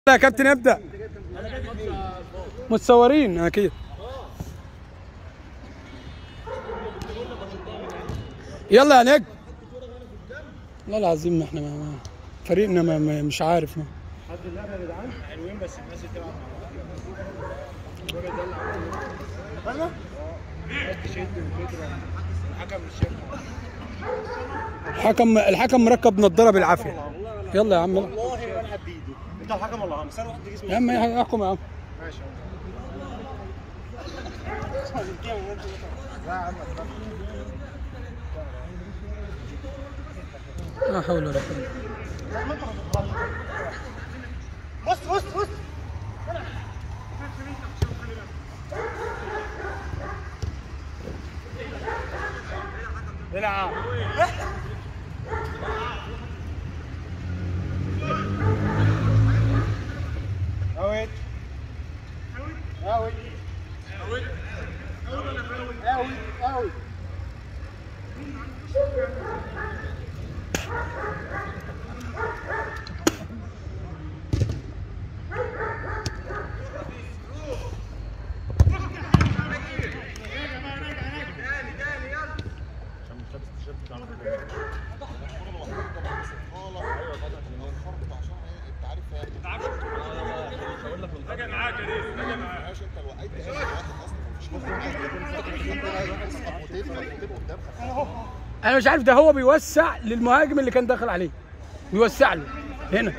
يا كابتن ابدا متصورين اكيد يلا يا نجم لا العظيم ما احنا ما ما- فريقنا ما ما مش عارف ما. حد اللعبه يا جدعان حلوين بس الناس اللي بتلعب مع بعض تشد وكده الحكم مش شايف الحكم الحكم مركب نضاره بالعافيه يلا يا عم يلا. والله ما لعب بايده انت الحكم ولا عم سنه واحد جسمه يا عم احكم يا عم ماشي لا يا عم لا حول ولا قوه بص بص بص العب اوت اوت اوت اوت اوت انا مش عارف ده هو بيوسع للمهاجم اللي كان داخل عليه بيوسع له هنا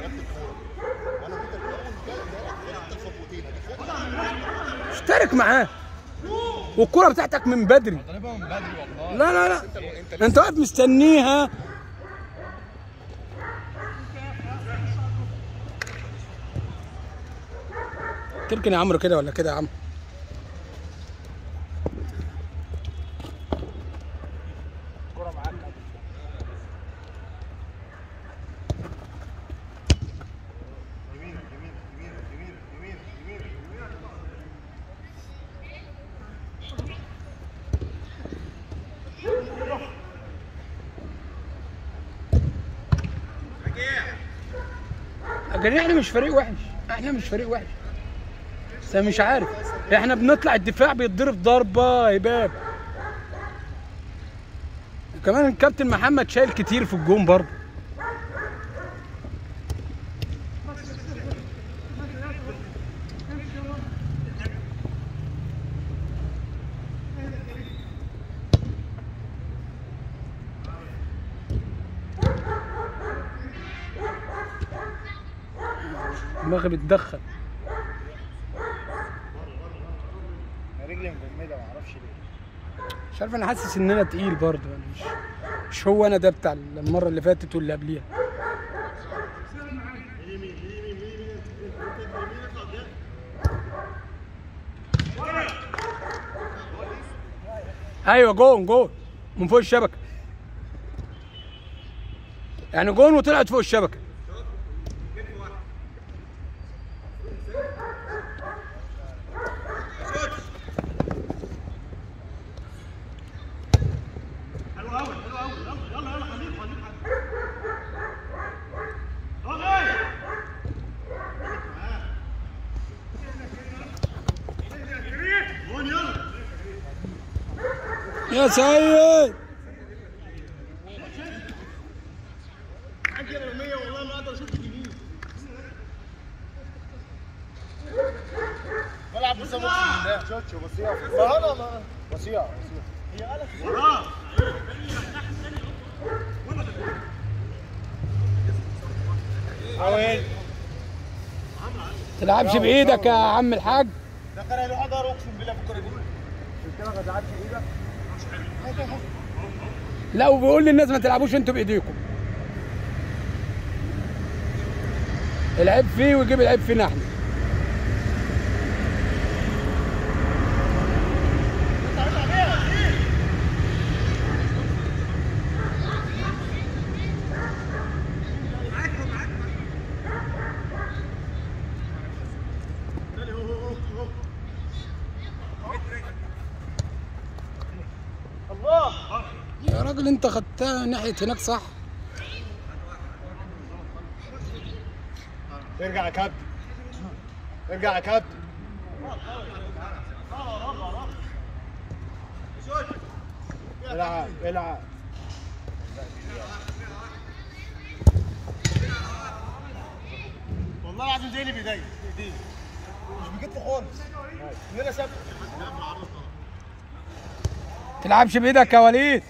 اشترك معاه والكرة بتاعتك من بدري لا لا لا انت واقف مستنيها تركن يا عمرو كده ولا كده يا عم الكرة معاك يمين يمين يمين يمين يمين يمين يمين لكن احنا مش فريق وحش احنا مش فريق وحش بس أنا مش عارف احنا بنطلع الدفاع بيتضرب ضربه هباب كمان الكابتن محمد شايل كتير في الجون برضه دماغي بتدخل رجلي مجمده ما اعرفش ليه مش عارف انا حاسس ان انا تقيل برضه انا مش مش هو انا ده بتاع المره اللي فاتت واللي قبليها ايوه جون جون من فوق الشبكه يعني جون وطلعت فوق الشبكه يا سيد بلعب بس اقسم بالله شوتش وصيع ما انا ما وصيع هي قالت وراه حاول تلعبش بايدك يا عم الحاج ده كان له حضر اقسم بالله في الكوره دي قلت لك ما تلعبش بايدك لا وبيقول للناس ما تلعبوش انتوا بايديكم العيب فيه ويجيب العيب فينا احنا الله يا راجل انت خدتها ناحيه هناك صح ارجع يا كابتن ارجع يا كابتن العب العب والله العظيم زي اللي بيضايق بايديه مش بيكتفه خالص مننا ثابت تلعبش بايدك يا وليد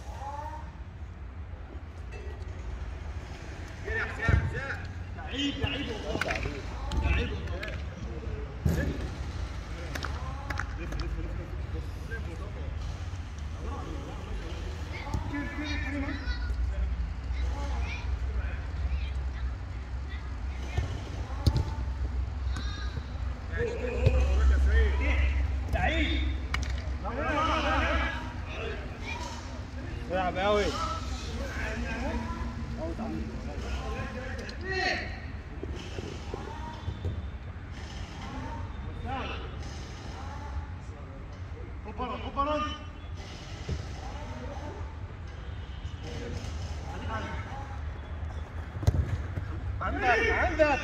العب قوي عندك عندك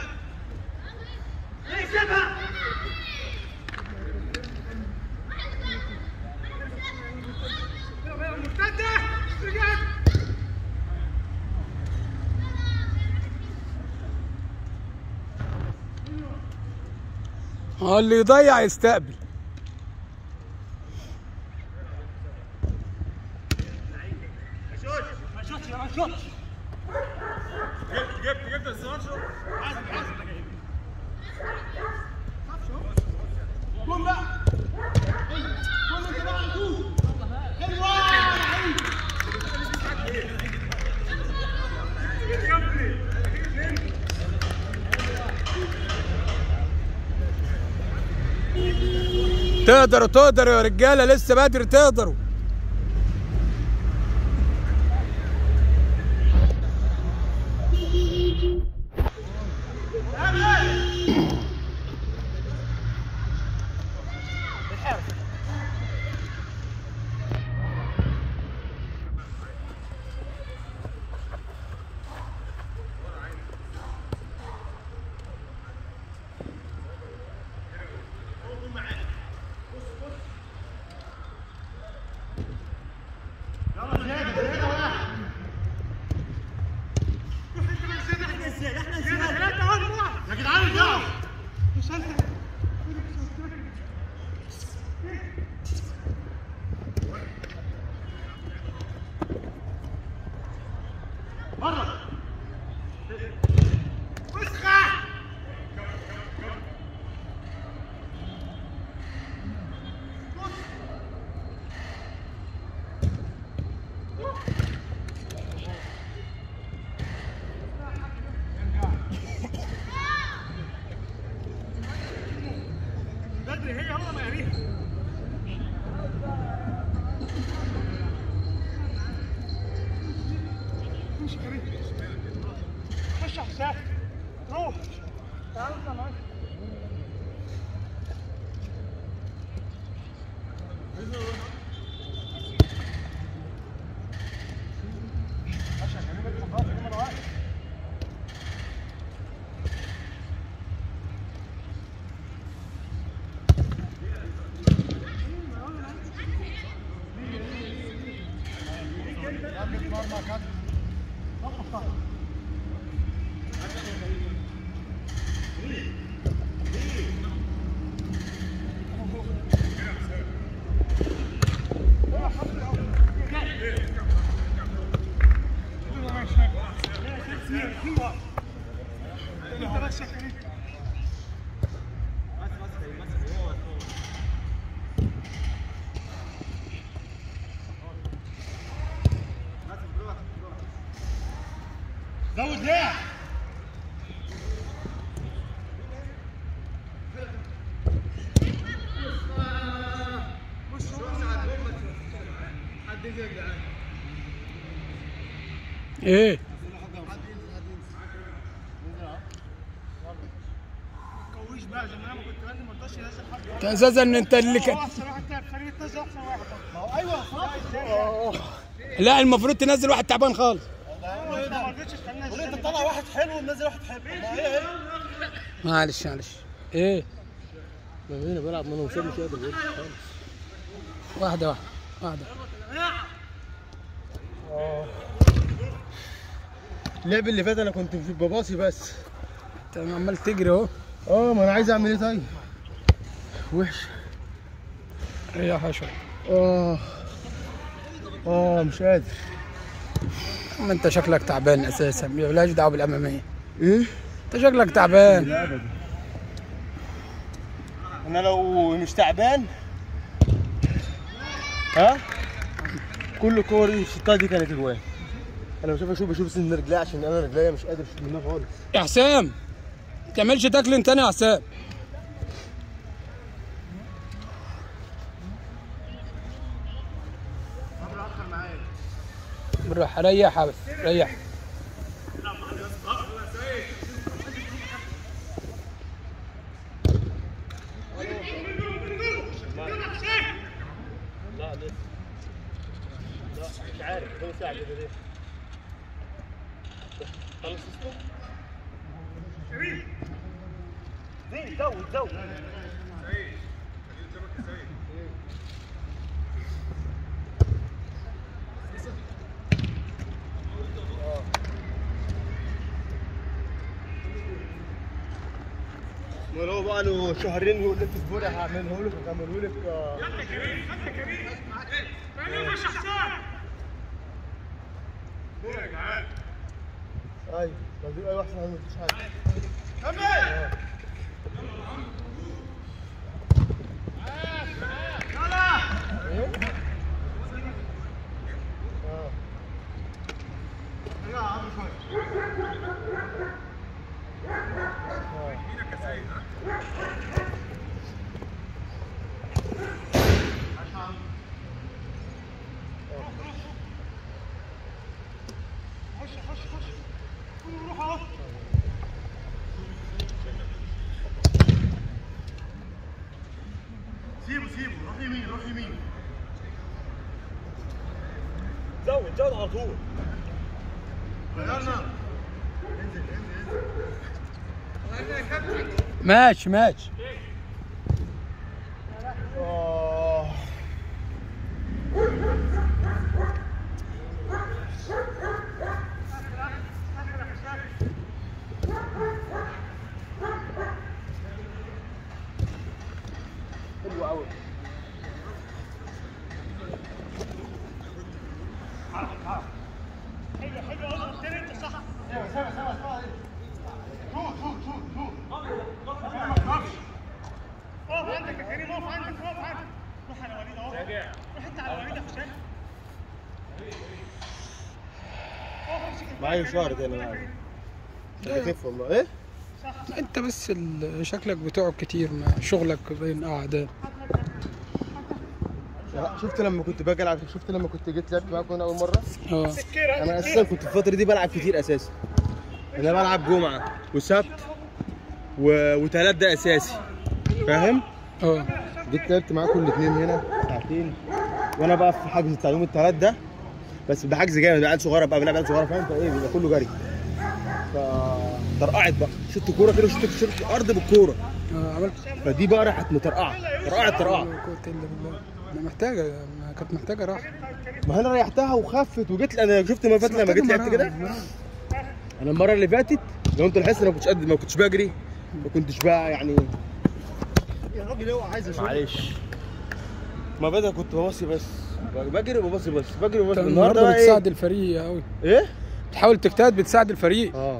اه اللي يضيع يستقبل جبت جبت الزمان شو تقدروا تقدروا يا رجاله لسه بدري تقدروا يا جدعان ارجعوا بدري هي والله ما يريح خش حساب روح تعال اطلع معاك زود ليه ايه كويش بقى عشان انا كنت لازم ما رضاش ينزل حد انت اساسا ان انت اللي كان هو احسن واحد تعب فريق نزل احسن واحد ما هو ايوه صح لا المفروض تنزل واحد تعبان خالص انت ما رضيتش تنزل انت تطلع واحد حلو ونزل واحد حلو ما هي هي معلش معلش ايه ما هنا بلعب ما انا مش قادر بقول خالص واحده واحده واحده اللعب اللي فات انا كنت في بباصي بس انت عمال تجري اهو اه ما انا عايز اعمل ايه طيب وحش ريحها شويه اه اه مش قادر اما انت شكلك تعبان اساسا ملهاش دعوه بالاماميه ايه انت شكلك تعبان لا ابدا انا لو مش تعبان ها كل كوري الشطه دي كانت جوايا انا بشوف اشوف بشوف سن رجلي عشان انا رجليا مش قادر اشوف منها خالص يا حسام ما تعملش تاكل تاني يا حسام بالراحه ريح يا بس ريح مش عارف هو ساعه كده ليه خلص اسمه زين زود زود ما هو بقى له شهرين يقول لك اسبوع هعمله لك هعمله لك آه، ايوه لو دي اي واحد ما عملتش حاجه إيه؟ آه. سيبه سيبه روح يمين روح يمين زود زود على طول غيرنا انزل انزل انزل ماشي ماشي آه. حلو قوي اقف عندك يا كريم اقف عندك اقف عندك روح على وليد اهو روح انت على وليد يا هشام معايا شهر ده انا معايا كتف والله ايه انت بس ال- شكلك بتقعد كتير ما شغلك بين اعداء لا، شفت لما كنت باجي العب شفت لما كنت جيت لعبت معاكم هنا اول مره اه انا اساسا كنت في الفتره دي بلعب كتير اساسا انا بلعب جمعه وسبت و... وتلات ده اساسي فاهم اه جيت لعبت معاكم الاثنين هنا ساعتين وانا بقى في حجز بتاع يوم التلات ده بس بحجز جامد عيال صغيره بقى بنلعب عيال صغيره فاهم فايه بيبقى كله جري ف طرقعت بقى شفت كوره كده شفت شفت الارض بالكوره آه، عملت فدي بقى راحت مطرقعه طرقعت طرقعه لا قوة إلا بالله. انا محتاجه ما كانت محتاجه راحه ما انا ريحتها وخفت وجيت انا شفت ما فات لما جيت لعبت كده انا المره اللي فاتت لو انت لاحظت انا ما كنتش قد ما كنتش بجري ما كنتش بقى يعني يا راجل اوعى عايز اشوف معلش ما بدأ كنت ببصي بس بجري وببصي بس بجري وببصي انت النهارده النهارده بقى بتساعد الفريق قوي ايه؟ ايه؟ بتحاول تجتهد بتساعد الفريق اه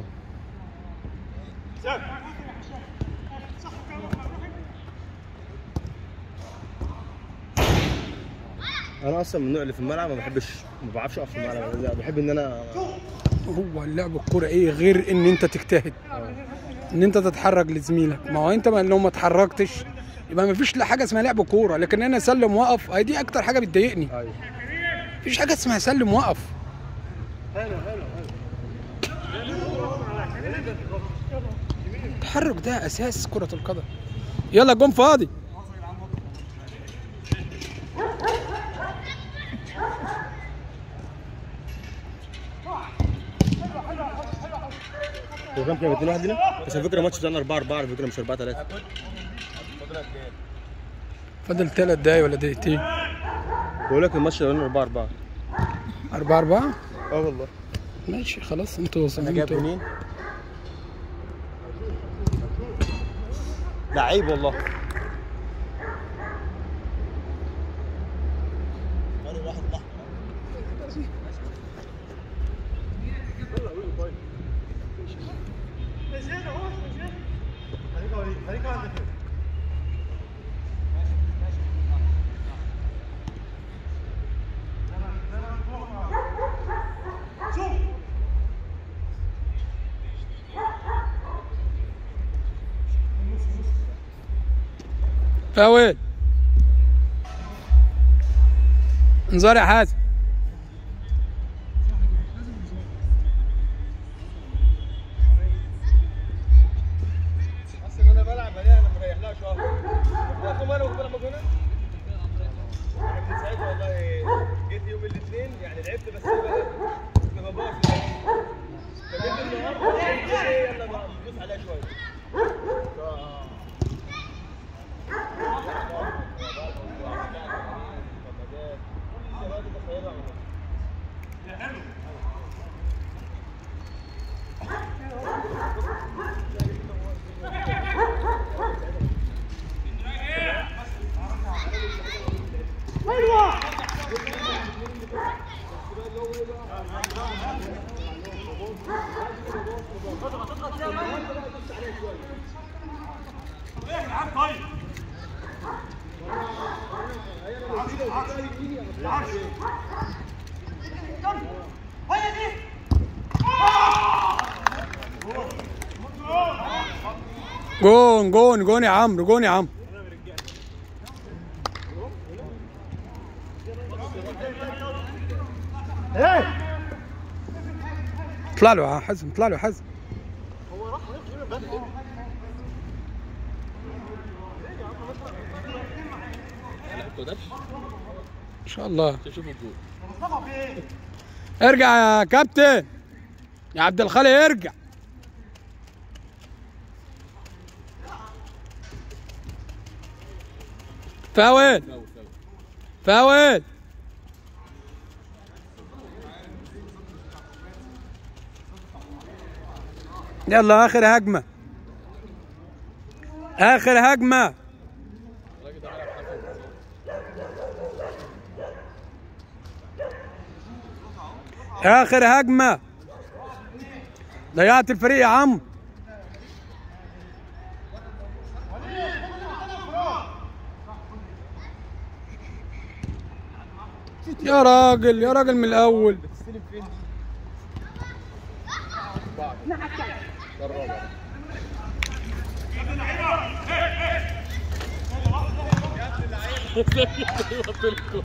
انا اصلا من النوع اللي في الملعب ما بحبش ما بعرفش اقف في الملعب أنا بحب ان انا هو اللعب الكوره ايه غير ان انت تجتهد ان انت تتحرك لزميلك ما هو انت ما لو ما اتحركتش يبقى ما فيش لا حاجه اسمها لعب كوره لكن انا اسلم واقف هي دي اكتر حاجه بتضايقني ايوه مفيش حاجه اسمها سلم واقف حلو حلو التحرك ده اساس كره القدم يلا جون فاضي هو كام كام 2 1 لينا بس على فكره الماتش بتاعنا 4 4 على فكره مش 4 3 فاضل ثلاث دقايق ولا دقيقتين بقول لك الماتش الاولاني 4 4 أربعة أربعة اه والله ماشي خلاص انتوا انا وصلتوا جايب منين؟ لعيب والله زيادة اهو زيادة خليك اوريك خليك عندك فاول انذار يا حازم حاسس ان انا بلعب عليها انا مريح لها شهر رقم انا كنت بلعب هنا انا من ساعتها والله جيت يوم الاثنين يعني لعبت بس إيه بقى كنت ببوظ فجيت النهارده يلا بقى ندوس عليها شويه جون جون جون يا عمرو جون يا عمرو اطلع له يا حزم اطلع له يا حزم ان شاء الله شوف الجول ارجع يا كابتن يا عبد الخالق ارجع فاول فاول يلا اخر هجمه اخر هجمه اخر هجمه ضيعت الفريق يا عم يا راجل يا راجل من الاول بتستلم فين دي؟